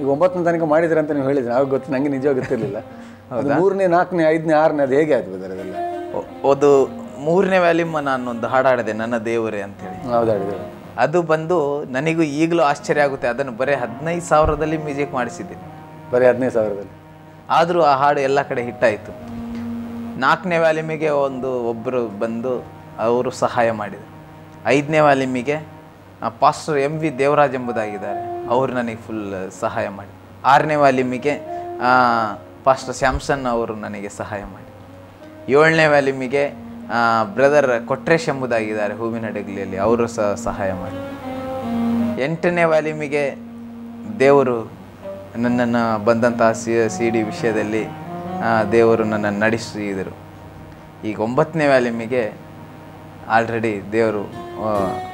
ಈಗ ಒಂಬತ್ತನೇ ತನಕ ಮಾಡಿದ್ರೆ ಅಂತ ನೀವು ಹೇಳಿದ್ರೆ ಆಗ ಗೊತ್ತು ನನಗೆ ನಿಜವಾಗಿ ಗೊತ್ತಿರಲಿಲ್ಲ ಅದು ಮೂರನೇ ನಾಲ್ಕನೇ ಐದನೇ ಆರನೇ ಅದು ಹೇಗೆ ಆಯ್ತು ಬ್ರದರ್ ಅದೆಲ್ಲ ಒ- ಅದು ಮೂರನೇ ವ್ಯಾಲ್ಯೂಮ್ ನಾನೊಂದು ಹಾಡಾಡಿದೆ ನನ್ನ ದೇವರೇ ಅಂತೇಳಿ ಹೌದು ಹೇಳಿದ್ರು ಅದು ಬಂದು ನನಗೂ ಈಗಲೂ ಆಶ್ಚರ್ಯ ಆಗುತ್ತೆ ಅದನ್ನು ಬರೀ ಹದಿನೈದು ಸಾವಿರದಲ್ಲಿ ಮ್ಯೂಸಿಕ್ ಮಾಡಿಸಿದ್ದೆ ಬರೀ ಹದಿನೈದು ಸಾವಿರದಲ್ಲಿ ಆದರೂ ಆ ಹಾಡು ಎಲ್ಲ ಕಡೆ ಹಿಟ್ಟಾಯಿತು ನಾಲ್ಕನೇ ವ್ಯಾಲ್ಯೂಮಿಗೆ ಒಂದು ಒಬ್ಬರು ಬಂದು ಅವರು ಸಹಾಯ ಮಾಡಿದರು ಐದನೇ ವ್ಯಾಲ್ಯೂಮಿಗೆ ಪಾಸ್ಟರ್ ಎಂ ವಿ ದೇವರಾಜ್ ಎಂಬುದಾಗಿದ್ದಾರೆ ಅವರು ನನಗೆ ಫುಲ್ ಸಹಾಯ ಮಾಡಿ ಆರನೇ ವ್ಯಾಲ್ಯೂಮಿಗೆ ಪಾಸ್ಟರ್ ಸ್ಯಾಮ್ಸನ್ ಅವರು ನನಗೆ ಸಹಾಯ ಮಾಡಿ ಏಳನೇ ವ್ಯಾಲ್ಯೂಮಿಗೆ ಬ್ರದರ್ ಕೊಟ್ರೇಶ್ ಎಂಬುದಾಗಿದ್ದಾರೆ ಹೂವಿನ ಡಗ್ಲಿಯಲ್ಲಿ ಅವರು ಸಹ ಸಹಾಯ ಮಾಡಿ ಎಂಟನೇ ವ್ಯಾಲ್ಯೂಮಿಗೆ ದೇವರು ನನ್ನನ್ನು ಬಂದಂತಹ ಸಿ ಸಿ ಡಿ ವಿಷಯದಲ್ಲಿ ಆ, ದೇವರು ನನ್ನನ್ನು ನಡೆಸಿದರು ಈಗ ಒಂಬತ್ತನೇ ವ್ಯಾಲ್ಯೂಮಿಗೆ ಆಲ್ರೆಡಿ ದೇವರು ಆ,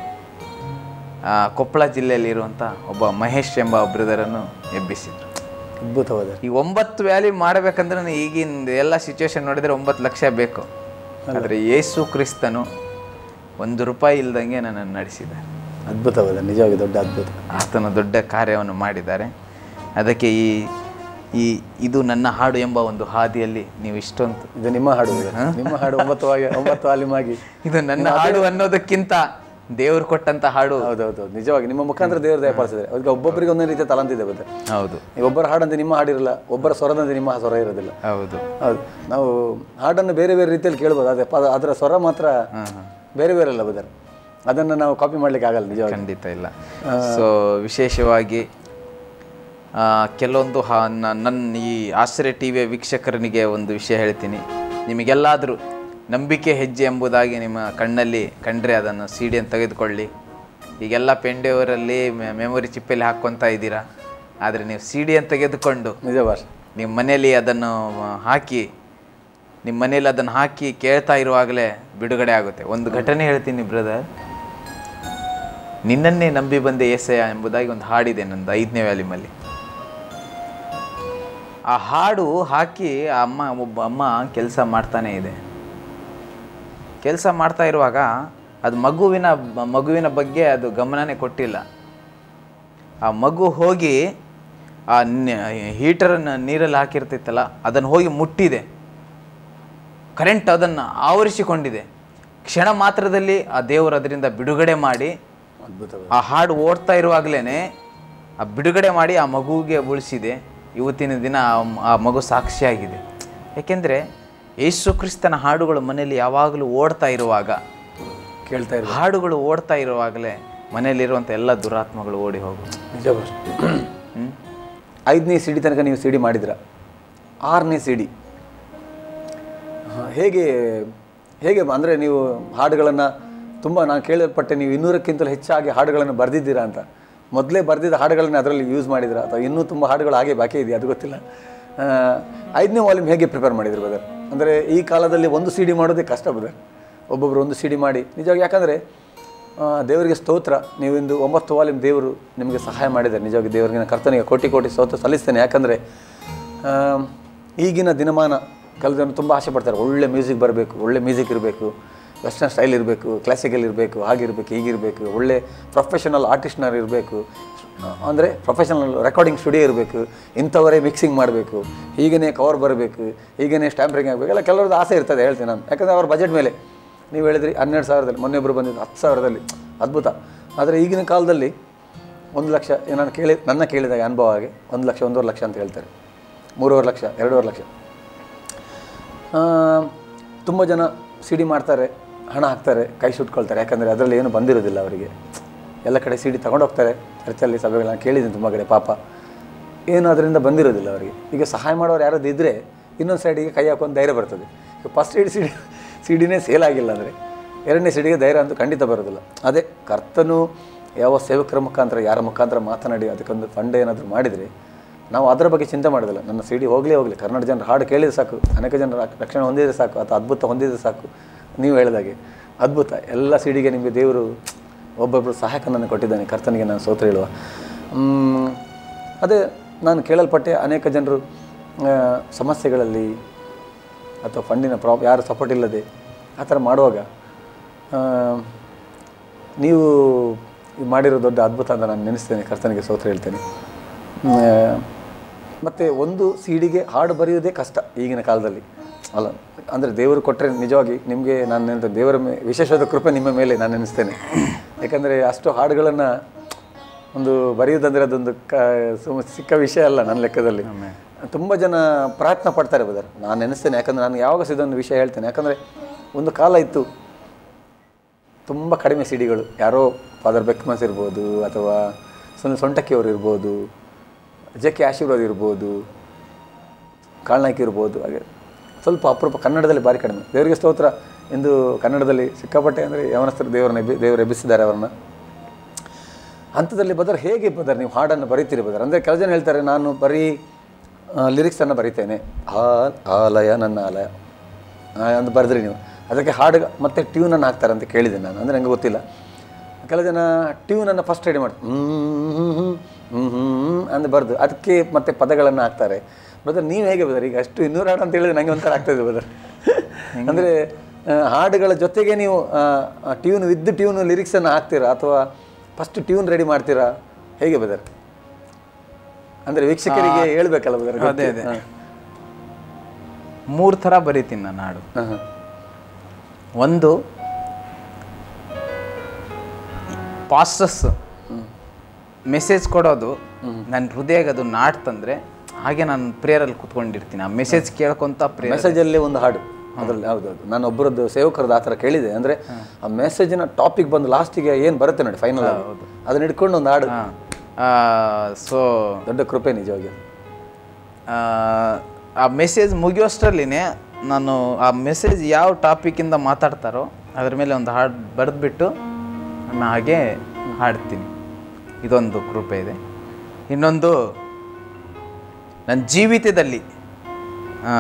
ಆ, ಕೊಪ್ಪಳ ಜಿಲ್ಲೆಯಲ್ಲಿರುವಂಥ ಒಬ್ಬ ಮಹೇಶ್ ಎಂಬ ಬ್ರದರನ್ನು ಎಬ್ಬಿಸಿದರು ಅದ್ಭುತವಾದ ಈ ಒಂಬತ್ತು ವ್ಯಾಲ್ಯೂ ಮಾಡಬೇಕಂದ್ರೆ ನನಗೆ ಈಗಿನ ಎಲ್ಲ ಸಿಚುವೇಶನ್ ನೋಡಿದರೆ ಒಂಬತ್ತು ಲಕ್ಷ ಬೇಕು ಆದರೆ ಯೇಸು ಕ್ರಿಸ್ತನು ಒಂದು ರೂಪಾಯಿ ಇಲ್ದಂಗೆ ನನ್ನನ್ನು ನಡೆಸಿದ್ದಾರೆ ಅದ್ಭುತವಾದ ನಿಜವಾಗಿ ದೊಡ್ಡ ಅದ್ಭುತ ಆತನ ದೊಡ್ಡ ಕಾರ್ಯವನ್ನು ಮಾಡಿದ್ದಾರೆ ಅದಕ್ಕೆ ಈ ಈ ಇದು ನನ್ನ ಹಾಡು ಎಂಬ ಒಂದು ಹಾದಿಯಲ್ಲಿ ನೀವು ಇಷ್ಟೊಂದು ಇದು ನಿಮ್ಮ ಹಾಡು ಇದು. ನಿಮ್ಮ ಹಾಡು ಒಂಬತ್ತು ಆಗಿ ಒಂಬತ್ತು ವಾಲ್ಯೂಮ್ ಆಗಿ ಇದು ನನ್ನ ಹಾಡು ಅನ್ನೋದಕ್ಕಿಂತ ದೇವರು ಕೊಟ್ಟಂತ ಹಾಡು ಹೌದೌದು ನಿಜವಾಗಿ ನಿಮ್ಮ ಮುಖಾಂತರ ದೇವರು ದಯಪಾಲಿಸಿದ್ರೆ ಅದಕ್ಕೆ ಒಬ್ಬೊಬ್ಬರಿಗೆ ಒಂದೊಂದು ರೀತಿಯ ತಲಂತ ಇದೆ ಬತ್ತೆ ಹೌದು ನೀವು ಒಬ್ಬರ ಹಾಡಂತೆ ನಿಮ್ಮ ಹಾಡಿರಲ್ಲ ಒಬ್ಬರ ಸ್ವರದಂತೆ ನಿಮ್ಮ ಸ್ವರ ಇರೋದಿಲ್ಲ ಹೌದು ಹೌದು ನಾವು ಹಾಡನ್ನು ಬೇರೆ ಬೇರೆ ರೀತಿಯಲ್ಲಿ ಕೇಳ್ಬೋದು ಅದೇ ಪದ ಅದರ ಸ್ವರ ಮಾತ್ರ ಬೇರೆ ಬೇರೆ ಅಲ್ಲ ಬದರ್ ಅದನ್ನು ನಾವು ಕಾಪಿ ಮಾಡ್ಲಿಕ್ಕೆ ಆಗಲ್ಲ ನಿಜವಾಗಿ ಖಂಡಿತ ಇಲ್ಲ ಸೊ ವಿಶೇಷವಾಗಿ ಆ, ಕೆಲವೊಂದು ಹಾ ನ- ನನ್ನ ಈ ಆಶ್ರಯ ಟಿ ವಿಯ ವೀಕ್ಷಕರನಿಗೆ ಒಂದು ವಿಷಯ ಹೇಳ್ತೀನಿ ನಿಮಗೆಲ್ಲಾದರೂ ನಂಬಿಕೆ ಹೆಜ್ಜೆ ಎಂಬುದಾಗಿ ನಿಮ್ಮ ಕಣ್ಣಲ್ಲಿ ಕಂಡ್ರೆ ಅದನ್ನು ಸಿ ಡಿಯನ್ನು ತೆಗೆದುಕೊಳ್ಳಿ ಈಗೆಲ್ಲ ಪೆಂಡೆಯವರಲ್ಲಿ ಮೆಮೊರಿ ಚಿಪ್ಪಲ್ಲಿ ಹಾಕ್ಕೊತಾ ಇದ್ದೀರಾ ಆದರೆ ನೀವು ಸಿ ಡಿಯನ್ನು ತೆಗೆದುಕೊಂಡು ನಿಜ ಭಾಷೆ ನಿಮ್ಮ ಮನೆಯಲ್ಲಿ ಅದನ್ನು ಆ, ಹಾಕಿ ನಿಮ್ಮ ಮನೆಯಲ್ಲಿ ಅದನ್ನು ಹಾಕಿ ಕೇಳ್ತಾ ಇರುವಾಗಲೇ ಬಿಡುಗಡೆ ಆಗುತ್ತೆ ಒಂದು ಘಟನೆ ಹೇಳ್ತೀನಿ ಬ್ರದರ್ ನಿನ್ನನ್ನೇ ನಂಬಿ ಬಂದೆ ಏಸಯ ಎಂಬುದಾಗಿ ಒಂದು ಹಾಡಿದೆ ನಂದು ಐದನೇ ವ್ಯಾಲ್ಯೂಮಲ್ಲಿ ಆ ಹಾಡು ಹಾಕಿ ಆ ಅಮ್ಮ ಒಬ್ಬ ಅಮ್ಮ ಕೆಲಸ ಮಾಡ್ತಾನೇ ಇದೆ ಕೆಲಸ ಮಾಡ್ತಾ ಇರುವಾಗ ಅದು ಮಗುವಿನ ಮಗುವಿನ ಬಗ್ಗೆ ಅದು ಗಮನನೇ ಕೊಟ್ಟಿಲ್ಲ ಆ ಮಗು ಹೋಗಿ ಆ ಹೀಟರನ್ನು ನೀರಲ್ಲಿ ಹಾಕಿರ್ತಿತ್ತಲ್ಲ ಅದನ್ನು ಹೋಗಿ ಮುಟ್ಟಿದೆ ಕರೆಂಟ್ ಅದನ್ನು ಆವರಿಸಿಕೊಂಡಿದೆ ಕ್ಷಣ ಮಾತ್ರದಲ್ಲಿ ಆ ದೇವರು ಅದರಿಂದ ಬಿಡುಗಡೆ ಮಾಡಿ ಅದ್ಭುತವಾದ ಆ ಹಾಡು ಓಡ್ತಾ ಇರುವಾಗಲೇ ಆ ಬಿಡುಗಡೆ ಮಾಡಿ ಆ ಮಗುವಿಗೆ ಉಳಿಸಿದೆ ಇವತ್ತಿನ ದಿನ ಆ ಮ- ಆ ಮಗು ಸಾಕ್ಷಿಯಾಗಿದೆ ಯಾಕೆಂದರೆ ಯೇಸು ಕ್ರಿಸ್ತನ ಹಾಡುಗಳು ಮನೆಯಲ್ಲಿ ಯಾವಾಗಲೂ ಓಡ್ತಾ ಇರುವಾಗ ಕೇಳ್ತಾ ಇರೋ ಹಾಡುಗಳು ಓಡ್ತಾ ಇರುವಾಗಲೇ ಮನೆಯಲ್ಲಿರುವಂಥ ಎಲ್ಲ ದುರಾತ್ಮಗಳು ಓಡಿ ಹೋಗುವುದು ನಿಜ ಭಾಷೆ ಐದನೇ ಸಿ ಡಿ ತನಕ ನೀವು ಸಿ ಡಿ ಮಾಡಿದ್ರ ಆರನೇ ಸಿ ಡಿ ಹೇಗೆ ಹೇಗೆ ಅಂದರೆ ನೀವು ಹಾಡುಗಳನ್ನು ತುಂಬ ನಾನು ಕೇಳಲ್ಪಟ್ಟೆ ನೀವು ಇನ್ನೂರಕ್ಕಿಂತಲೂ ಹೆಚ್ಚಾಗಿ ಹಾಡುಗಳನ್ನು ಬರೆದಿದ್ದೀರಾ ಅಂತ ಮೊದಲೇ ಬರೆದಿದ್ದ ಹಾಡುಗಳನ್ನು ಅದರಲ್ಲಿ ಯೂಸ್ ಮಾಡಿದ್ರ ಅಥವಾ ಇನ್ನೂ ತುಂಬ ಹಾಡುಗಳು ಹಾಗೆ ಬಾಕಿ ಇದೆಯಾ ಅದು ಗೊತ್ತಿಲ್ಲ ಆ, ಐದನೇ ವಾಲ್ಯೂಮ್ ಹೇಗೆ ಪ್ರಿಪೇರ್ ಮಾಡಿದ್ರು ಬದರ್ ಅಂದರೆ ಈ ಕಾಲದಲ್ಲಿ ಒಂದು ಸಿ ಡಿ ಮಾಡೋದೇ ಕಷ್ಟ ಬದರ್ ಒಬ್ಬೊಬ್ಬರು ಒಂದು ಸಿ ಡಿ ಮಾಡಿ ನಿಜವಾಗಿ ಯಾಕಂದರೆ ಆ, ದೇವರಿಗೆ ಸ್ತೋತ್ರ ನೀವು ಇಂದು ಒಂಬತ್ತು ವಾಲ್ಯೂಮ್ ದೇವರು ನಿಮಗೆ ಸಹಾಯ ಮಾಡಿದ್ದಾರೆ ನಿಜವಾಗಿ ದೇವರಿಗೆ ನಾನು ಕರ್ತನಿಗೆ ಕೋಟಿ ಕೋಟಿ ಸ್ತೋತ್ರ ಸಲ್ಲಿಸ್ತೇನೆ ಯಾಕಂದರೆ ಆ, ಈಗಿನ ದಿನಮಾನ ಕೆಲವು ಜನ ತುಂಬ ಆಸೆ ಪಡ್ತಾರೆ ಒಳ್ಳೆ ಮ್ಯೂಸಿಕ್ ಬರಬೇಕು ಒಳ್ಳೆ ಮ್ಯೂಸಿಕ್ ಇರಬೇಕು ವೆಸ್ಟರ್ನ್ ಸ್ಟೈಲ್ ಇರಬೇಕು ಕ್ಲಾಸಿಕಲ್ ಇರಬೇಕು ಹಾಗಿರಬೇಕು ಹೀಗಿರಬೇಕು ಒಳ್ಳೆ ಪ್ರೊಫೆಷನಲ್ ಆರ್ಟಿಸ್ಟ್ನರ್ ಇರಬೇಕು ಅಂದರೆ ಪ್ರೊಫೆಷನಲ್ ರೆಕಾರ್ಡಿಂಗ್ ಸ್ಟುಡಿಯೋ ಇರಬೇಕು ಇಂಥವರೇ ಮಿಕ್ಸಿಂಗ್ ಮಾಡಬೇಕು ಹೀಗೇ ಕವರ್ ಬರಬೇಕು ಹೀಗೇ ಸ್ಟ್ಯಾಂಪ್ರಿಂಗ್ ಆಗಬೇಕು ಎಲ್ಲ ಕೆಲವ್ರದ್ದು ಆಸೆ ಇರ್ತದೆ ಹೇಳ್ತೀನಿ ನಾನು ಯಾಕಂದರೆ ಅವ್ರ ಬಜೆಟ್ ಮೇಲೆ ನೀವು ಹೇಳಿದ್ರಿ ಹನ್ನೆರಡು ಸಾವಿರದಲ್ಲಿ ಮೊನ್ನೆೊಬ್ಬರು ಬಂದಿದ್ದು ಹತ್ತು ಸಾವಿರದಲ್ಲಿ ಅದ್ಭುತ ಆದರೆ ಈಗಿನ ಕಾಲದಲ್ಲಿ ಒಂದು ಲಕ್ಷ ನಾನು ಕೇಳಿ ನನ್ನ ಕೇಳಿದಾಗ ಅನುಭವ ಆಗಿ ಒಂದು ಲಕ್ಷ ಒಂದೂವರೆ ಲಕ್ಷ ಅಂತ ಹೇಳ್ತಾರೆ ಮೂರುವರೆ ಲಕ್ಷ ಎರಡೂವರೆ ಲಕ್ಷ ತುಂಬ ಜನ ಸಿಡಿ ಮಾಡ್ತಾರೆ ಹಣ ಹಾಕ್ತಾರೆ ಕೈ ಸುಟ್ಕೊಳ್ತಾರೆ ಯಾಕಂದರೆ ಅದರಲ್ಲಿ ಏನು ಬಂದಿರೋದಿಲ್ಲ ಅವರಿಗೆ ಎಲ್ಲ ಕಡೆ ಸಿಡಿ ತಗೊಂಡು ಹೋಗ್ತಾರೆ ಚರ್ಚಲ್ಲಿ ಸಭೆಗಳನ್ನ ಕೇಳಿದ್ದೀನಿ ತುಂಬ ಕಡೆ ಪಾಪ ಏನು ಅದರಿಂದ ಬಂದಿರೋದಿಲ್ಲ ಅವರಿಗೆ ಈಗ ಸಹಾಯ ಮಾಡೋರು ಯಾರಾದ್ರು ಇದ್ದರೆ ಇನ್ನೊಂದು ಸೈಡಿಗೆ ಕೈ ಹಾಕೊಂಡು ಧೈರ್ಯ ಬರ್ತದೆ ಈಗ ಫಸ್ಟ್ ಏಡ್ ಸಿಡಿ ಸಿಡಿನೇ ಸೇಲ್ ಆಗಿಲ್ಲ ಅಂದರೆ ಎರಡನೇ ಸಿಡಿಗೆ ಧೈರ್ಯ ಅಂತೂ ಖಂಡಿತ ಬರೋದಿಲ್ಲ ಅದೇ ಕರ್ತನು ಯಾವ ಸೇವಕರ ಮುಖಾಂತರ ಯಾರ ಮುಖಾಂತರ ಮಾತನಾಡಿ ಅದಕ್ಕೊಂದು ಫಂಡ್ ಏನಾದರೂ ಮಾಡಿದರೆ ನಾವು ಅದರ ಬಗ್ಗೆ ಚಿಂತೆ ಮಾಡೋದಿಲ್ಲ ನನ್ನ ಸಿಡಿ ಹೋಗಲೇ ಹೋಗಲಿ ಕನ್ನಡ ಜನರ ಹಾಡು ಕೇಳಿದ್ರೆ ಸಾಕು ಅನೇಕ ಜನರ ರಕ್ಷಣೆ ಹೊಂದಿದ್ರೆ ಸಾಕು ಅಥವಾ ಅದ್ಭುತ ಹೊಂದಿದ್ರೆ ಸಾಕು ನೀವು ಹೇಳಿದಾಗೆ ಅದ್ಭುತ ಎಲ್ಲ ಸಿಡಿಗೆ ನಿಮಗೆ ದೇವರು ಒಬ್ಬೊಬ್ಬರು ಸಹಾಯಕನನ್ನು ಕೊಟ್ಟಿದ್ದಾನೆ ಕರ್ತನಿಗೆ ನಾನು ಸೋತ್ರ ಹೇಳುವ ಮ್, ಅದೇ ನಾನು ಕೇಳಲ್ಪಟ್ಟೆ ಅನೇಕ ಜನರು ಆ, ಸಮಸ್ಯೆಗಳಲ್ಲಿ ಅಥವಾ ಫಂಡಿನ ಪ್ರಾಬ್ ಯಾರು ಸಪೋರ್ಟ್ ಇಲ್ಲದೆ ಆ ಥರ ಮಾಡುವಾಗ ಆ, ನೀವು ಇದು ಮಾಡಿರೋ ದೊಡ್ಡ ಅದ್ಭುತ ಅಂತ ನಾನು ನೆನೆಸ್ತೇನೆ ಕರ್ತನಿಗೆ ಸೋತ್ರ ಹೇಳ್ತೇನೆ ಮತ್ತು ಒಂದು ಸಿಡಿಗೆ ಹಾಡು ಬರೆಯೋದೇ ಕಷ್ಟ ಈಗಿನ ಕಾಲದಲ್ಲಿ ಅಲ್ಲ ಅಂದರೆ ದೇವರು ಕೊಟ್ಟರೆ ನಿಜವಾಗಿ ನಿಮಗೆ ನಾನು ನೆನೆದ ದೇವರ ಮೇ ವಿಶೇಷವಾದ ಕೃಪೆ ನಿಮ್ಮ ಮೇಲೆ ನಾನು ನೆನೆಸ್ತೇನೆ ಯಾಕಂದರೆ ಅಷ್ಟು ಹಾಡುಗಳನ್ನು ಒಂದು ಬರೆಯೋದಂದರೆ ಅದೊಂದು ಕ ಸುಮ್ಮ ಸಿಕ್ಕ ವಿಷಯ ಅಲ್ಲ ನನ್ನ ಲೆಕ್ಕದಲ್ಲಿ ತುಂಬ ಜನ ಪ್ರಯತ್ನ ಪಡ್ತಾರೆ ಬದರ್ ನಾನು ನೆನೆಸ್ತೇನೆ ಯಾಕಂದರೆ ನಾನು ಯಾವಾಗ ಸಹ ಇದೊಂದು ವಿಷಯ ಹೇಳ್ತೇನೆ ಯಾಕಂದರೆ ಒಂದು ಕಾಲ ಇತ್ತು ತುಂಬ ಕಡಿಮೆ ಸಿಡಿಗಳು ಯಾರೋ ಫಾದರ್ ಬೆಕ್ಮಸ್ ಇರ್ಬೋದು ಅಥವಾ ಸುನಿಲ್ ಸೊಂಟಕ್ಕಿಯವರು ಇರ್ಬೋದು ಜೆ ಕೆ ಆಶೀರ್ವಾದ್ ಇರ್ಬೋದು ಕಾಳ್ನಾಯ್ಕ ಇರ್ಬೋದು ಹಾಗೆ ಸ್ವಲ್ಪ ಅಪರೂಪ ಕನ್ನಡದಲ್ಲಿ ಭಾರಿ ಕಡಿಮೆ ದೇವರಿಗೆ ಸ್ತೋತ್ರ ಎಂದು ಕನ್ನಡದಲ್ಲಿ ಸಿಕ್ಕಾಪಟ್ಟೆ ಅಂದರೆ ಯವನಸ್ಥರು ದೇವರನ್ನ ಎಬ್ಬಿ ದೇವರು ಎಬ್ಬಿಸಿದ್ದಾರೆ ಅವರನ್ನು ಅಂಥದ್ರಲ್ಲಿ ಬದರ್ ಹೇಗೆ ಬದರ್ ನೀವು ಹಾಡನ್ನು ಬರೀತೀರಿ ಬದರ್ ಅಂದರೆ ಕೆಲವು ಜನ ಹೇಳ್ತಾರೆ ನಾನು ಬರೀ ಲಿರಿಕ್ಸನ್ನು ಬರಿತೇನೆ ಆ ಆಲಯ ನನ್ನ ಆಲಯ ಆ, ಅಂತ ಬರೆದ್ರಿ ನೀವು ಅದಕ್ಕೆ ಹಾಡು ಮತ್ತೆ ಟ್ಯೂನನ್ನು ಹಾಕ್ತಾರೆ ಅಂತ ಕೇಳಿದೆ ನಾನು ಅಂದರೆ ನನಗೆ ಗೊತ್ತಿಲ್ಲ ಕೆಲವು ಜನ ಟ್ಯೂನನ್ನು ಫಸ್ಟ್ ರೆಡಿ ಮಾಡ್ತಾರೆ ಹ್ಮ್ ಹ್ಮ್ ಹ್ಮ್ ಹ್ಮ್ ಅಂತ ಬರೆದು ಅದಕ್ಕೆ ಮತ್ತೆ ಪದಗಳನ್ನು ಹಾಕ್ತಾರೆ ಬ್ರದರ್ ನೀವು ಹೇಗೆ ಬದರ್ ಈಗ ಅಷ್ಟು ಇನ್ನೂರು ಹಾಡು ಅಂತ ಹೇಳಿದ್ರೆ ನನಗೆ ಒಂಥರ ಆಗ್ತದೆ ಬದರ್ ಅಂದರೆ ಹಾಡುಗಳ ಜೊತೆಗೆ ನೀವು ಟ್ಯೂನ್ ವಿದ್ ಟ್ಯೂನ್ ಲಿರಿಕ್ಸನ್ನು ಹಾಕ್ತೀರಾ ಅಥವಾ ಫಸ್ಟ್ ಟ್ಯೂನ್ ರೆಡಿ ಮಾಡ್ತೀರಾ ಹೇಗೆ ಬದರ್ ಅಂದರೆ ವೀಕ್ಷಕರಿಗೆ ಹೇಳ್ಬೇಕಲ್ಲ ಬದರ್ ಅದೇ ಅದೇ ಮೂರು ಥರ ಬರಿತೀನಿ ನಾನು ಹಾಡು ಹಾಂ ಹಾಂ ಒಂದು ಪಾಸ್ಟರ್ಸ್ ಮೆಸೇಜ್ ಕೊಡೋದು ನನ್ನ ಹೃದಯಕ್ಕೆ ಅದು ನಾಟ್ತಂದ್ರೆ ಹಾಗೆ ನಾನು ಪ್ರೇಯರಲ್ಲಿ ಕುತ್ಕೊಂಡಿರ್ತೀನಿ ಆ ಮೆಸೇಜ್ ಕೇಳ್ಕೊಂತ ಪ್ರೇಯರ್ ಮೆಸೇಜಲ್ಲಿ ಒಂದು ಹಾಡು ಅದರಲ್ಲಿ ಹೌದೌದು ನಾನು ಒಬ್ಬರದ್ದು ಸೇವಕರದ್ದು ಆ ಥರ ಕೇಳಿದೆ ಅಂದರೆ ಆ ಮೆಸೇಜಿನ ಟಾಪಿಕ್ ಬಂದು ಲಾಸ್ಟಿಗೆ ಏನು ಬರುತ್ತೆ ನೋಡಿ ಫೈನಲ್ ಅದನ್ನ ಹಿಡ್ಕೊಂಡು ಒಂದು ಹಾಡು ಸೊ ದೊಡ್ಡ ಕೃಪೆ ನಿಜವಾಗಿ ಅದು. ಆ ಮೆಸೇಜ್ ಮುಗಿಯೋಷ್ಟರಲ್ಲಿನೇ ನಾನು ಆ ಮೆಸೇಜ್ ಯಾವ ಟಾಪಿಕ್ಕಿಂದ ಮಾತಾಡ್ತಾರೋ ಅದ್ರ ಮೇಲೆ ಒಂದು ಹಾಡು ಬರೆದ್ಬಿಟ್ಟು ನಾನು ಹಾಗೆ ಹಾಡ್ತೀನಿ ಇದೊಂದು ಕೃಪೆ ಇದೆ ಇನ್ನೊಂದು ನನ್ನ ಜೀವಿತದಲ್ಲಿ ಆ,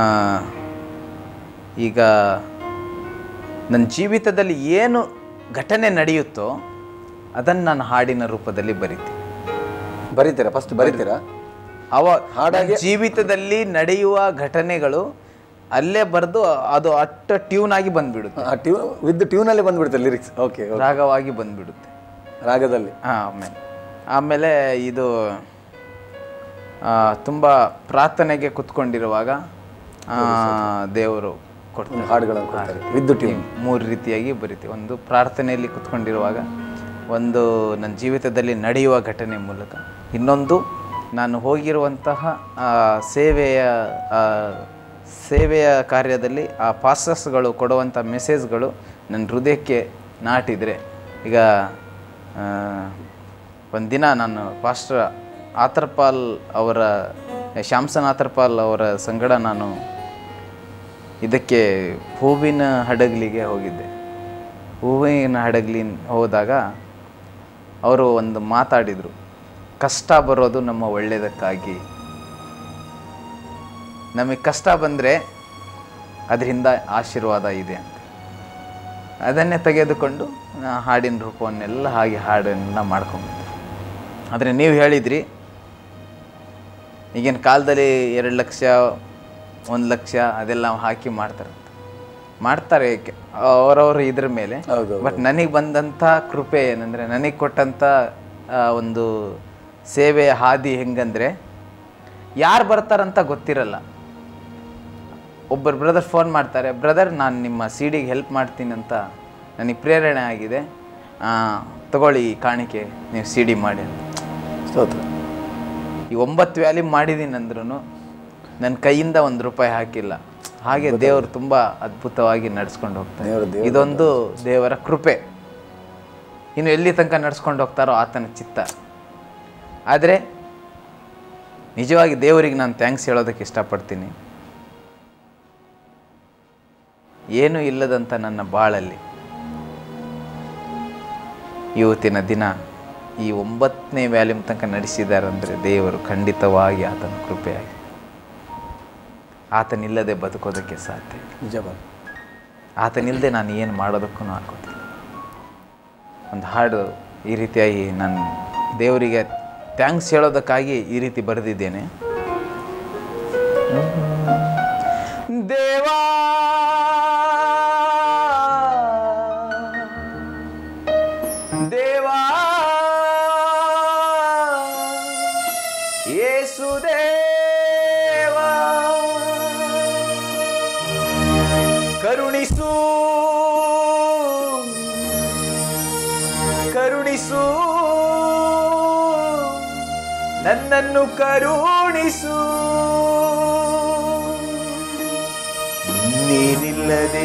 ಈಗ ನನ್ನ ಜೀವಿತದಲ್ಲಿ ಏನು ಘಟನೆ ನಡೆಯುತ್ತೋ ಅದನ್ನು ನಾನು ಹಾಡಿನ ರೂಪದಲ್ಲಿ ಬರಿತೀನಿ ಬರೀತೀರಾ ಫಸ್ಟ್ ಬರೀತೀರಾ ಅವ ಹಾಡಾಗಿ ಜೀವಿತದಲ್ಲಿ ನಡೆಯುವ ಘಟನೆಗಳು ಅಲ್ಲೇ ಬರೆದು ಅದು ಅಟ್ಟ ಟ್ಯೂನ್ ಆಗಿ ಬಂದ್ಬಿಡುತ್ತೆ ಆ ಟ್ಯೂನ್ ವಿತ್ ಟ್ಯೂನಲ್ಲೇ ಬಂದ್ಬಿಡುತ್ತೆ ಲಿರಿಕ್ಸ್ ಓಕೆ ರಾಗವಾಗಿ ಬಂದ್ಬಿಡುತ್ತೆ ರಾಗದಲ್ಲಿ ಹಾ, ಆಮೇಲೆ ಆಮೇಲೆ ಇದು ಆ, ತುಂಬ ಪ್ರಾರ್ಥನೆಗೆ ಕುತ್ಕೊಂಡಿರುವಾಗ ಆ, ದೇವರು ಕೊಡ್ತಾರೆ ಹಾಡುಗಳನ್ನು ಕೊಡ್ತಾರೆ ವಿದ್ ಟ್ಯೂನ್ ಮೂರು ರೀತಿಯಾಗಿ ಬರಿತೀವಿ ಒಂದು ಪ್ರಾರ್ಥನೆಯಲ್ಲಿ ಕುತ್ಕೊಂಡಿರುವಾಗ ಒಂದು ನನ್ನ ಜೀವಿತದಲ್ಲಿ ನಡೆಯುವ ಘಟನೆ ಮೂಲಕ ಇನ್ನೊಂದು ನಾನು ಹೋಗಿರುವಂತಹ ಆ, ಸೇವೆಯ ಆ, ಸೇವೆಯ ಕಾರ್ಯದಲ್ಲಿ ಆ ಪಾಸ್ಟರ್ಸ್ಗಳು ಕೊಡುವಂಥ ಮೆಸೇಜ್ಗಳು ನನ್ನ ಹೃದಯಕ್ಕೆ ನಾಟಿದರೆ ಈಗ ಆ, ಒಂದಿನ ನಾನು ಪಾಸ್ಟರ್ ಆತರ್ಪಾಲ್ ಅವರ ಶ್ಯಾಮ್ಸನ್ ಆತರ್ಪಾಲ್ ಅವರ ಸಂಗಡ ನಾನು ಇದಕ್ಕೆ ಹೂವಿನ ಹಡಗಲಿಗೆ ಹೋಗಿದ್ದೆ ಹೂವಿನ ಹಡಗಲಿ ಹೋದಾಗ ಅವರು ಒಂದು ಮಾತಾಡಿದರು ಕಷ್ಟ ಬರೋದು ನಮ್ಮ ಒಳ್ಳೆಯದಕ್ಕಾಗಿ ನಮಗೆ ಕಷ್ಟ ಬಂದರೆ ಅದರಿಂದ ಆಶೀರ್ವಾದ ಇದೆ ಅಂತ ಅದನ್ನೇ ತೆಗೆದುಕೊಂಡು ನಾ ಹಾಡಿನ ರೂಪವನ್ನೆಲ್ಲ ಹಾಗೆ ಹಾಡನ್ನೆಲ್ಲ ಮಾಡ್ಕೊಂಬಂದೆ ಆದರೆ ನೀವು ಹೇಳಿದ್ರಿ ಈಗಿನ ಕಾಲದಲ್ಲಿ ಎರಡು ಲಕ್ಷ ಒಂದು ಲಕ್ಷ ಅದೆಲ್ಲ ಹಾಕಿ ಮಾಡ್ತಾರೆ ಮಾಡ್ತಾರೆ ಕೆ- ಅವರವರು ಇದ್ರ ಮೇಲೆ ಹೌದು ಬಟ್ ನನಗೆ ಬಂದಂಥ ಕೃಪೆ ಏನಂದರೆ ನನಗೆ ಕೊಟ್ಟಂಥ ಆ, ಒಂದು ಸೇವೆಯ ಹಾದಿ ಹೆಂಗಂದರೆ ಯಾರು ಬರ್ತಾರಂತ ಗೊತ್ತಿರಲ್ಲ ಒಬ್ಬರು ಬ್ರದರ್ ಫೋನ್ ಮಾಡ್ತಾರೆ ಬ್ರದರ್ ನಾನು ನಿಮ್ಮ ಸಿ ಡಿಗೆ ಹೆಲ್ಪ್ ಮಾಡ್ತೀನಿ ಅಂತ ನನಗೆ ಪ್ರೇರಣೆ ಆಗಿದೆ ಆ, ತಗೊಳ್ಳಿ ಈ ಕಾಣಿಕೆ ನೀವು ಸಿ ಡಿ ಮಾಡಿ ಅಂತ ಸ್ತೋತ್ರ ಈ ಒಂಬತ್ತು ವ್ಯಾಲ್ಯೂಮ್ ಮಾಡಿದ್ದೀನಿ ಅಂದ್ರೂ ನನ್ನ ಕೈಯಿಂದ ಒಂದು ರೂಪಾಯಿ ಹಾಕಿಲ್ಲ ಹಾಗೆ ದೇವರು ತುಂಬ ಅದ್ಭುತವಾಗಿ ನಡ್ಸ್ಕೊಂಡು ಹೋಗ್ತಾರೆ ದೇವರು ದೇವರು ಇದೊಂದು ದೇವರ ಕೃಪೆ ಇನ್ನು ಎಲ್ಲಿ ತನಕ ನಡ್ಸ್ಕೊಂಡು ಹೋಗ್ತಾರೋ ಆತನ ಚಿತ್ತ ಆದರೆ ನಿಜವಾಗಿ ದೇವರಿಗೆ ನಾನು ಥ್ಯಾಂಕ್ಸ್ ಹೇಳೋದಕ್ಕೆ ಇಷ್ಟಪಡ್ತೀನಿ ಏನೂ ಇಲ್ಲದಂಥ ನನ್ನ ಬಾಳಲ್ಲಿ ಇವತ್ತಿನ ದಿನ ಈ ಒಂಬತ್ತನೇ ವ್ಯಾಲ್ಯೂಮ್ ತನಕ ನಡೆಸಿದ್ದಾರೆ ಅಂದರೆ ದೇವರು ಖಂಡಿತವಾಗಿ ಆತನ ಕೃಪೆಯಾಗಿ ಆತನಿಲ್ಲದೆ ಬದುಕೋದಕ್ಕೆ ಸಾಧ್ಯ ಇಲ್ಲ. ನಿಜವಾಗ ಆತನಿಲ್ಲದೆ ನಾನು ಏನು ಮಾಡೋದಕ್ಕೂ ಆಗೋದಿಲ್ಲ ಒಂದು ಹಾಡು ಈ ರೀತಿಯಾಗಿ ನಾನು ದೇವರಿಗೆ ಥ್ಯಾಂಕ್ಸ್ ಹೇಳೋದಕ್ಕಾಗಿ ಈ ರೀತಿ ಬರೆದಿದ್ದೇನೆ ದೇವಾ ದೇವಾ ಕರುಣಿಸು ನನ್ನನ್ನು ಕರುಣಿಸು ನೀನಿಲ್ಲದೆ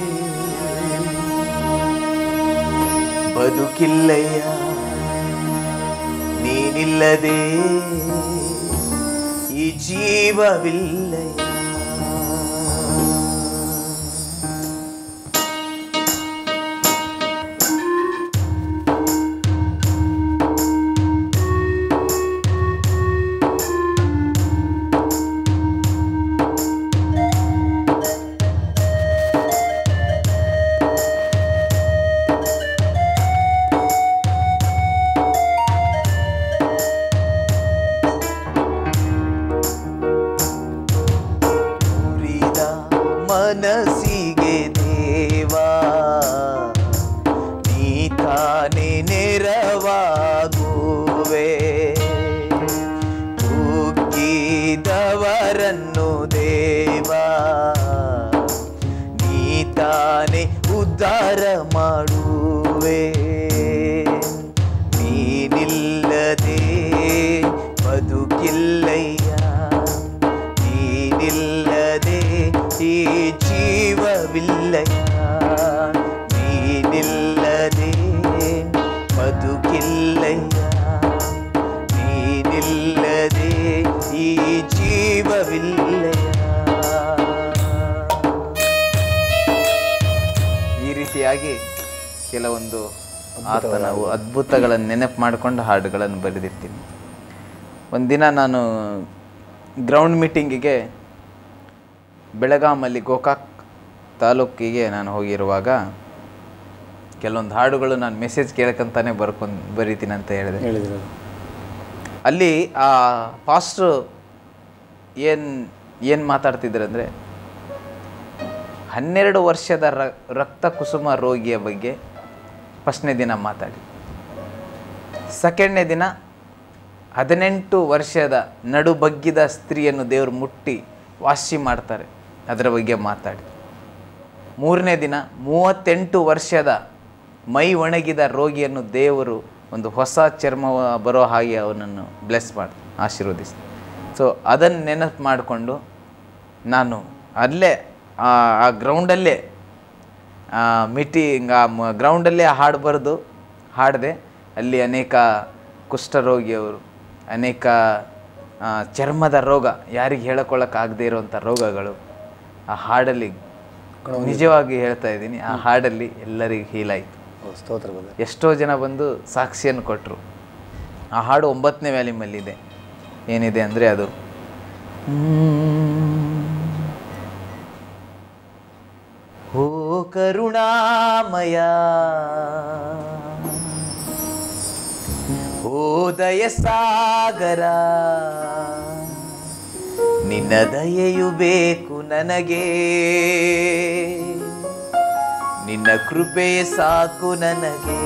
ಬದುಕಿಲ್ಲಯ್ಯ ನೀನಿಲ್ಲದೆ ಈ ಜೀವವಿಲ್ಲಯ್ಯ ಮುರಿದ ಮನಸ್ಸಿಗೆ ದೇವಾ ನೀ ತಾನೇ ನೆರವಾಗುವೆ ಕುಗ್ಗಿದವರನ್ನು ದೇವಾ ನೀ ತಾನೇ ಉದ್ಧಾರ ಮಾಡುವೆ ನೀನಿಲ್ಲದೆ ಬದುಕಿಲ್ಲಯ್ಯ ನೀನಿಲ್ಲದೆ ಈ ಜೀವವಿಲ್ಲಯ್ಯ ನೀನಿಲ್ಲದೆ ಬದುಕಿಲ್ಲಯ್ಯ ನೀನಿಲ್ಲದೆ ಈ ಜೀವವಿಲ್ಲಯ್ಯ ಈ ರೀತಿಯಾಗಿ ಕೆಲವೊಂದು ಆತನ ಅದ್ಭುತಗಳನ್ನು ನೆನಪು ಮಾಡಿಕೊಂಡು ಹಾಡುಗಳನ್ನು ಬರೆದಿರ್ತೀನಿ ಒಂದಿನ ನಾನು ಗ್ರೌಂಡ್ ಮೀಟಿಂಗಿಗೆ ಬೆಳಗಾಮಲ್ಲಿ ಗೋಕಾಕ್ ತಾಲೂಕಿಗೆ ನಾನು ಹೋಗಿರುವಾಗ ಕೆಲವೊಂದು ಹಾಡುಗಳು ನಾನು ಮೆಸೇಜ್ ಕೇಳ್ಕೊಂತಾನೆ ಬರ್ಕೊಂಡು ಬರೀತೀನಿ ಅಂತ ಹೇಳಿದೆ ಹೇಳಿದ್ರು ಅಲ್ಲಿ ಆ ಪಾಸ್ಟ್ರು ಏನು ಏನು ಮಾತಾಡ್ತಿದ್ರು ಅಂದರೆ ಹನ್ನೆರಡು ವರ್ಷದ ರ ರಕ್ತ ಕುಸುಮ ರೋಗಿಯ ಬಗ್ಗೆ ಫಸ್ಟ್ನೇ ದಿನ ಮಾತಾಡಿ ಸೆಕೆಂಡ್ನೇ ದಿನ ಹದಿನೆಂಟು ವರ್ಷದ ನಡು ಬಗ್ಗಿದ ಸ್ತ್ರೀಯನ್ನು ದೇವರು ಮುಟ್ಟಿ ವಾಸಿ ಮಾಡ್ತಾರೆ ಅದರ ಬಗ್ಗೆ ಮಾತಾಡಿ ಮೂರನೇ ದಿನ ಮೂವತ್ತೆಂಟು ವರ್ಷದ ಮೈ ಒಣಗಿದ ರೋಗಿಯನ್ನು ದೇವರು ಒಂದು ಹೊಸ ಚರ್ಮ ಬರೋ ಹಾಗೆ ಅವನನ್ನು ಬ್ಲೆಸ್ ಮಾಡಿ ಆಶೀರ್ವದಿಸಿ ಸೊ ಅದನ್ನು ನೆನಪು ಮಾಡಿಕೊಂಡು ನಾನು ಅಲ್ಲೇ ಆ ಆ ಗ್ರೌಂಡಲ್ಲೇ ಮೀಟಿಂಗ್ ಆ ಮ- ಗ್ರೌಂಡಲ್ಲೇ ಹಾಡು ಬರೆದು ಹಾಡಿದೆ ಅಲ್ಲಿ ಅನೇಕ ಕುಷ್ಠರೋಗಿಯವರು ಅನೇಕ ಆ, ಚರ್ಮದ ರೋಗ ಯಾರಿಗೆ ಹೇಳ್ಕೊಳ್ಳೋಕ್ಕಾಗದೇ ಇರುವಂಥ ರೋಗಗಳು ಆ ಹಾಡಲ್ಲಿ ನಿಜವಾಗಿ ಹೇಳ್ತಾ ಇದ್ದೀನಿ ಆ ಹಾಡಲ್ಲಿ ಎಲ್ಲರಿಗೂ ಹೀಲ್ ಆಯಿತು ಓ, ಸ್ತೋತ್ರ brother. ಎಷ್ಟೋ ಜನ ಬಂದು ಸಾಕ್ಷಿಯನ್ನು ಕೊಟ್ಟರು ಆ ಹಾಡು ಒಂಬತ್ತನೇ ವ್ಯಾಲ್ಯೂಮಲ್ಲಿದೆ ಏನಿದೆ ಅಂದರೆ ಅದು ಓ ಕರುಣಾಮಯ ಓ ದಯ ಸಾಗರ ನಿನ್ನ ದಯೆಯು ಬೇಕು ನನಗೆ ನಿನ್ನ ಕೃಪೆಯೇ ಸಾಕು ನನಗೆ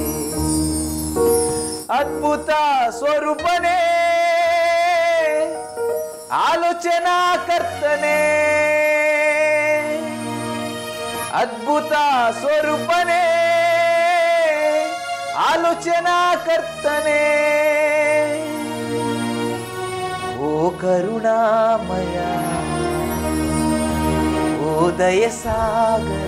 ಅದ್ಭುತ ಸ್ವರೂಪನೇ ಆಲೋಚನಾ ಕರ್ತನೆ ಅದ್ಭುತ ಸ್ವರೂಪನೇ ಆಲೋಚನಾ ಕರ್ತನೆ ಓ ಕರುಣಾಮಯ ಓ ದಯ ಸಾಗರ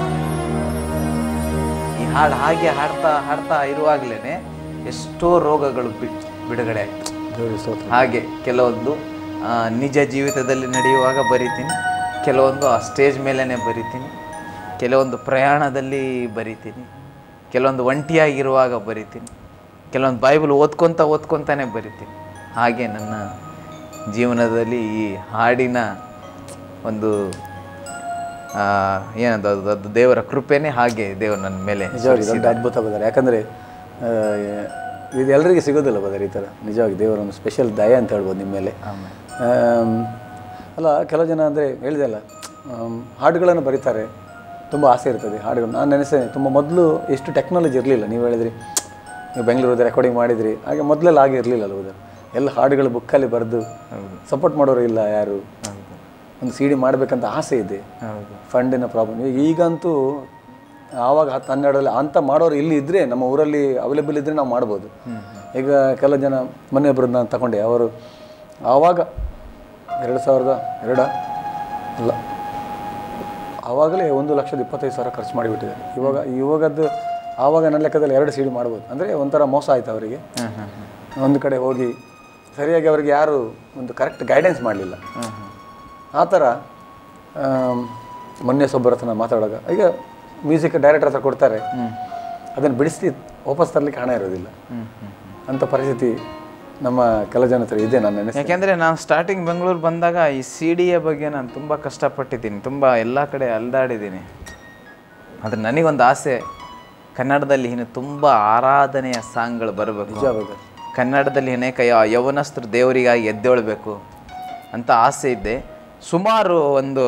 ಈ ಹಾಡು ಹಾಗೆ ಹಾಡ್ತಾ ಹಾಡ್ತಾ ಇರುವಾಗಲೇ ಎಷ್ಟೋ ರೋಗಗಳು ಬಿಟ್ ಬಿಡುಗಡೆ ಆಯ್ತು ದೇವರಿಗೆ ಸ್ತೋತ್ರ ಹಾಗೆ ಕೆಲವೊಂದು ಆ, ನಿಜ ಜೀವಿತದಲ್ಲಿ ನಡೆಯುವಾಗ ಬರಿತೀನಿ ಕೆಲವೊಂದು ಆ ಸ್ಟೇಜ್ ಮೇಲೇ ಬರಿತೀನಿ ಕೆಲವೊಂದು ಪ್ರಯಾಣದಲ್ಲಿ ಬರಿತೀನಿ ಕೆಲವೊಂದು ಒಂಟಿಯಾಗಿರುವಾಗ ಬರಿತೀನಿ ಕೆಲವೊಂದು ಬೈಬಲ್ ಓದ್ಕೊತ ಓದ್ಕೊತಾನೆ ಬರಿತೀನಿ ಹಾಗೆ ನನ್ನ ಜೀವನದಲ್ಲಿ ಈ ಹಾಡಿನ ಒಂದು ಆ, ಏನದು ಅದು ಅದು ದೇವರ ಕೃಪೆನೇ ಹಾಗೆ ದೇವರು ನನ್ನ ಮೇಲೆ ನಿಜವಾಗಿ ದೊಡ್ಡ ಅದ್ಭುತ ಬದರ್ ಯಾಕಂದರೆ ಇದು ಎಲ್ಲರಿಗೂ ಸಿಗೋದಿಲ್ಲ ಬದರ್ ಈ ಥರ ನಿಜವಾಗಿ ದೇವರ ಒಂದು ಸ್ಪೆಷಲ್ ದಯ ಅಂತ ಹೇಳ್ಬೋದು ನಿಮ್ಮ ಮೇಲೆ ಆಮ್, ಅಲ್ಲ ಕೆಲವು ಜನ ಅಂದರೆ ಹೇಳಿದೆ ಅಲ್ಲ ಆಮ್, ಹಾಡುಗಳನ್ನು ಬರೀತಾರೆ ತುಂಬ ಆಸೆ ಇರ್ತದೆ ಹಾಡುಗಳು ನಾನು ನೆನೆಸ್ತೇನೆ ತುಂಬ ಮೊದಲು ಎಷ್ಟು ಟೆಕ್ನಾಲಜಿ ಇರಲಿಲ್ಲ ನೀವು ಹೇಳಿದ್ರಿ ನೀವು ಬೆಂಗಳೂರದ ರೆಕಾರ್ಡಿಂಗ್ ಮಾಡಿದ್ರಿ ಹಾಗೆ ಮೊದಲೆಲ್ಲ ಹಾಗೆ ಇರಲಿಲ್ಲ ಅಲ್ಲ ಬದರ್ ಎಲ್ಲ ಹಾಡುಗಳು ಬುಕ್ಕಲ್ಲಿ ಬರೆದು ಸಪೋರ್ಟ್ ಮಾಡೋರು ಇಲ್ಲ ಯಾರು ಒಂದು ಸಿ ಡಿ ಮಾಡಬೇಕಂತ ಆಸೆ ಇದೆ ಹೌದು ಫಂಡಿನ ಪ್ರಾಬ್ಲಮ್ ಈಗಂತೂ ಆವಾಗ ಹತ್ತು ಹನ್ನೆರಡರಲ್ಲಿ ಅಂತ ಮಾಡೋರು ಇಲ್ಲಿ ಇದ್ದರೆ ನಮ್ಮ ಊರಲ್ಲಿ ಅವೈಲೇಬಲ್ ಇದ್ದರೆ ನಾವು ಮಾಡ್ಬೋದು ಈಗ ಕೆಲವು ಜನ ಮೊನ್ನೆ ಒಬ್ಬರು ನಾನು ತಗೊಂಡೆ ಅವರು ಆವಾಗ ಎರಡು ಸಾವಿರದ ಎರಡ ಅಲ್ಲ ಆವಾಗಲೇ ಒಂದು ಲಕ್ಷದ ಇಪ್ಪತ್ತೈದು ಸಾವಿರ ಖರ್ಚು ಮಾಡಿಬಿಟ್ಟಿದ್ದಾರೆ ಇವಾಗ ಇವಾಗದ್ದು ಆವಾಗ ನನ್ನ ಲೆಕ್ಕದಲ್ಲಿ ಎರಡು ಸೀಡಿ ಮಾಡ್ಬೋದು ಅಂದರೆ ಒಂಥರ ಮೋಸ ಆಯಿತು ಅವರಿಗೆ ಒಂದು ಕಡೆ ಹೋಗಿ ಸರಿಯಾಗಿ ಅವರಿಗೆ ಯಾರು ಒಂದು ಕರೆಕ್ಟ್ ಗೈಡೆನ್ಸ್ ಮಾಡಲಿಲ್ಲ ಆ ಥರ ಆಮ್, ಮೊನ್ನೆ ಸೊಬ್ಬರ ಹತ್ರ ನಾನು ಮಾತಾಡುವಾಗ ಈಗ ಮ್ಯೂಸಿಕ್ ಡೈರೆಕ್ಟರ್ ಹತ್ರ ಕೊಡ್ತಾರೆ ಅದನ್ನು ಬಿಡಿಸಿ ವಾಪಸ್ ತರಲಿಕ್ಕೆ ಹಣ ಇರೋದಿಲ್ಲ ಅಂಥ ಪರಿಸ್ಥಿತಿ ನಮ್ಮ ಕೆಲವು ಜನ ಹತ್ರ ಇದೆ ನನ್ನ ನೆನೆಸಿ ಯಾಕೆಂದರೆ ನಾನು ಸ್ಟಾರ್ಟಿಂಗ್ ಬೆಂಗಳೂರು ಬಂದಾಗ ಈ ಸಿ ಡಿಯ ಬಗ್ಗೆ ನಾನು ತುಂಬ ಕಷ್ಟಪಟ್ಟಿದ್ದೀನಿ ತುಂಬ ಎಲ್ಲ ಕಡೆ ಅಲ್ದಾಡಿದ್ದೀನಿ ಆದರೆ ನನಗೊಂದು ಆಸೆ ಕನ್ನಡದಲ್ಲಿ ಇನ್ನು ತುಂಬ ಆರಾಧನೆಯ ಸಾಂಗ್ಗಳು ಬರಬೇಕು ನಿಜವಾಗ ಕನ್ನಡದಲ್ಲಿ ಅನೇಕ ಯ- ಯೌವನಸ್ಥರು ದೇವರಿಗಾಗಿ ಎದ್ದೇಳಬೇಕು ಅಂತ ಆಸೆ ಇದ್ದೆ ಸುಮಾರು ಒಂದು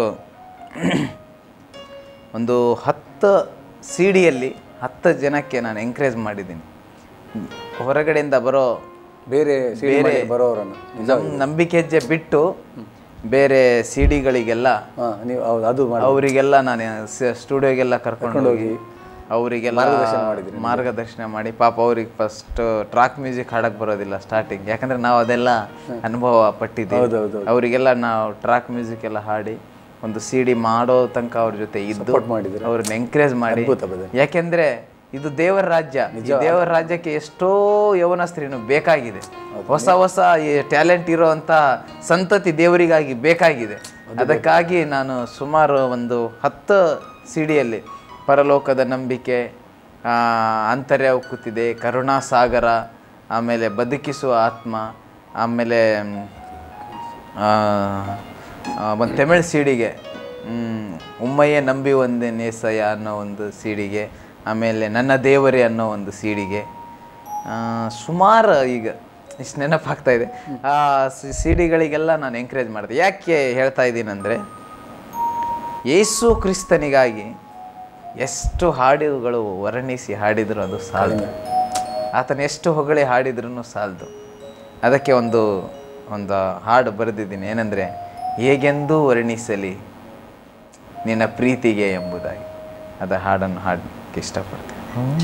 ಒಂದು ಹತ್ತು ಸಿ ಡಿಯಲ್ಲಿ ಹತ್ತು ಜನಕ್ಕೆ ನಾನು ಎಂಕರೇಜ್ ಮಾಡಿದ್ದೀನಿ ಹೊರಗಡೆಯಿಂದ ಬರೋ ಬೇರೆ ಸೀಡಿ ಮಾಡಿ ಬರೋರನ್ನು ನಮ್ಮ ನಂಬಿಕೆ ಹೆಜ್ಜೆ ಬಿಟ್ಟು ಬೇರೆ ಸಿ ಡಿಗಳಿಗೆಲ್ಲ ಹಾಂ ನೀವು ಹೌದು ಅದು ಮಾಡಿ ಅವರಿಗೆಲ್ಲ ನಾನು ಸ್ಟುಡಿಯೋಗೆಲ್ಲ ಕರ್ಕೊಂಡು ಹೋಗಿ ಅವರಿಗೆಲ್ಲ ಮಾರ್ಗದರ್ಶನ ಮಾಡಿ ಪಾಪ ಅವ್ರಿಗೆ ಫಸ್ಟ್ ಟ್ರಾಕ್ ಮ್ಯೂಸಿಕ್ ಹಾಡಕ್ ಬರೋದಿಲ್ಲ ಸ್ಟಾರ್ಟಿಂಗ್ ಯಾಕಂದ್ರೆ ನಾವು ಅದೆಲ್ಲ ಅನುಭವ ಪಟ್ಟಿದ್ದೀವಿ ಹೌದೌದು ಅವರಿಗೆಲ್ಲ ನಾವು ಟ್ರಾಕ್ ಮ್ಯೂಸಿಕ್ ಎಲ್ಲ ಹಾಡಿ ಒಂದು ಸಿ ಡಿ ಮಾಡೋ ತನಕ ಅವ್ರ ಜೊತೆ ಇದ್ದು ಸಪೋರ್ಟ್ ಮಾಡಿದ್ರೆ ಅವ್ರನ್ನ ಎಂಕರೇಜ್ ಮಾಡಿ ಅದ್ಭುತ ಬದ ಯಾಕೆಂದ್ರೆ ಇದು ದೇವರ ರಾಜ್ಯ ಈ ದೇವರ ರಾಜ್ಯಕ್ಕೆ ಎಷ್ಟೋ ಯೌವನಸ್ತ್ರೀನು ಬೇಕಾಗಿದೆ ಹೊಸ ಹೊಸ ಈ ಟ್ಯಾಲೆಂಟ್ ಇರೋಂಥ ಸಂತತಿ ದೇವರಿಗಾಗಿ ಬೇಕಾಗಿದೆ ಅದಕ್ಕಾಗಿ ನಾನು ಸುಮಾರು ಒಂದು ಹತ್ತು ಸಿಡಿಯಲ್ಲಿ ಪರಲೋಕದ ನಂಬಿಕೆ ಆ, ಅಂತರ್ಯ ಉಕ್ಕುತ್ತಿದೆ ಕರುಣಾಸಾಗರ ಆಮೇಲೆ ಬದುಕಿಸುವ ಆತ್ಮ ಆಮೇಲೆ ಮ್, ಆ, ಆ, ಒಂದು ತಮಿಳ್ ಸಿಡಿಗೆ ಉಮ್ಮಯ್ಯ ನಂಬಿ ಒಂದೇ ನೇಸಯ ಅನ್ನೋ ಒಂದು ಸಿಡಿಗೆ ಆಮೇಲೆ ನನ್ನ ದೇವರೇ ಅನ್ನೋ ಒಂದು ಸಿಡಿಗೆ ಸುಮಾರು ಈಗ ಇಷ್ಟು ನೆನಪಾಗ್ತಾ ಇದೆ ಆ ಸಿಡಿಗಳಿಗೆಲ್ಲ ನಾನು ಎಂಕರೇಜ್ ಮಾಡಿದೆ ಯಾಕೆ ಹೇಳ್ತಾ ಇದ್ದೀನಂದರೆ ಯೇಸು ಕ್ರಿಸ್ತನಿಗಾಗಿ ಎಷ್ಟು ಹಾಡುಗಳು ವರ್ಣಿಸಿ ಹಾಡಿದ್ರು ಅದು ಸಾಲದು ಆತನ ಎಷ್ಟು ಹೊಗಳಿ ಹಾಡಿದ್ರೂ ಸಾಲದು ಅದಕ್ಕೆ ಒಂದು ಒಂದು ಹಾಡು ಬರೆದಿದ್ದೀನಿ ಏನಂದರೆ ಹೇಗೆಂದೂ ವರ್ಣಿಸಲಿ ನಿನ್ನ ಪ್ರೀತಿಗೆ ಎಂಬುದಾಗಿ ಅದ ಹಾಡನ್ನು ಹಾಡಲಿಕ್ಕೆ ಇಷ್ಟಪಡ್ತೀನಿ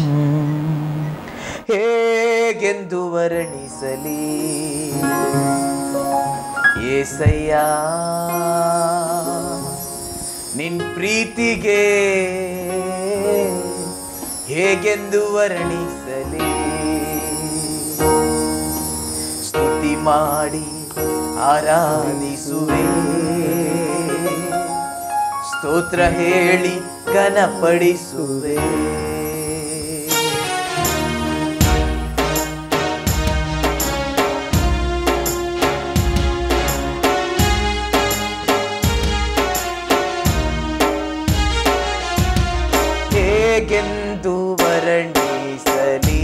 ಹೇಗೆಂದು ವರ್ಣಿಸಲಿ ಏಸಯ್ಯ ನಿನ್ ಪ್ರೀತಿಗೆ ಹೇಗೆಂದು ವರ್ಣಿಸಲಿ ಸ್ತುತಿ ಮಾಡಿ ಆರಾಧಿಸುವೆ ಸ್ತೋತ್ರ ಹೇಳಿ ಘನಪಡಿಸುವೆ ಹೇಗೆಂದು ವರ್ಣಿಸಲಿ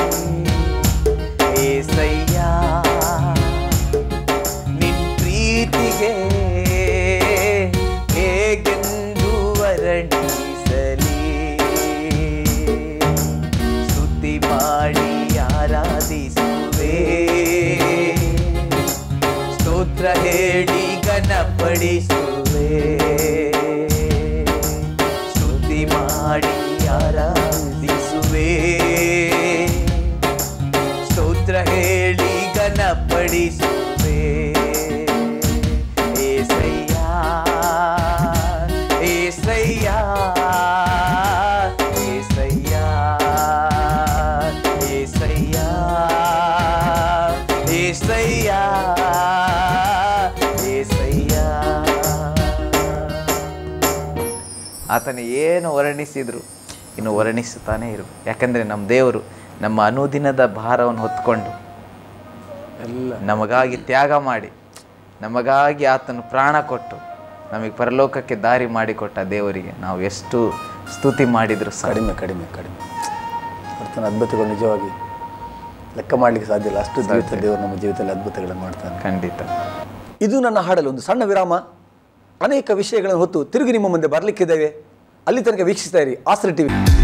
ಏಸಯ್ಯ ನಿನ್ ಪ್ರೀತಿಗೆ ಹೇಗೆಂದು ವರ್ಣಿಸಲಿ ಸ್ತುತಿ ಮಾಡಿ ಆರಾಧಿಸುವೆ ಸ್ತೋತ್ರ ಹೇಳಿ ಘನಪಡಿಸುವೆ ಸ್ತುತಿ ಮಾಡಿ ಆರಾಧಿಸುವೆ ಸ್ತೋತ್ರ ಹೇಳಿ ಘನಪಡಿಸುವೆ ಏಸಯ್ಯ ಏಸಯ್ಯ ಏಸಯ್ಯ ಏಸಯ್ಯ ಏಸಯ್ಯ ಏಸಯ್ಯ ಆತನ ಏನು ವರ್ಣಿಸಿದ್ರು ಇನ್ನು ವರ್ಣಿಸುತ್ತಾನೇ ಇರು ಯಾಕಂದರೆ ನಮ್ಮ ದೇವರು ನಮ್ಮ ಅನುದಿನದ ಭಾರವನ್ನು ಹೊತ್ಕೊಂಡು ಎಲ್ಲ ನಮಗಾಗಿ ತ್ಯಾಗ ಮಾಡಿ ನಮಗಾಗಿ ಆತನು ಪ್ರಾಣ ಕೊಟ್ಟು ನಮಗೆ ಪರಲೋಕಕ್ಕೆ ದಾರಿ ಮಾಡಿಕೊಟ್ಟ ದೇವರಿಗೆ ನಾವು ಎಷ್ಟು ಸ್ತುತಿ ಮಾಡಿದ್ರು ಸಾಕು ಕಡಿಮೆ ಕಡಿಮೆ ಕಡಿಮೆ ಕರ್ತನ ಅದ್ಭುತಗಳು ನಿಜವಾಗಿ ಲೆಕ್ಕ ಮಾಡಲಿಕ್ಕೆ ಸಾಧ್ಯ ಇಲ್ಲ ಅಷ್ಟು ಜೀವಿತ ದೇವರು ನಮ್ಮ ಜೀವಿತದಲ್ಲಿ ಅದ್ಭುತಗಳನ್ನು ಮಾಡ್ತಾನೆ ಖಂಡಿತ ಇದು ನನ್ನ ಹಾಡಲು ಒಂದು ಸಣ್ಣ ವಿರಾಮ ಅನೇಕ ವಿಷಯಗಳನ್ನು ಹೊತ್ತು ತಿರುಗಿ ನಿಮ್ಮ ಮುಂದೆ ಬರಲಿಕ್ಕಿದ್ದೇವೆ ಅಲ್ಲಿ ತನಕ ವೀಕ್ಷಿಸ್ತಾ ಇರಿ ಆಸ್ತ್ರ ಟಿವಿ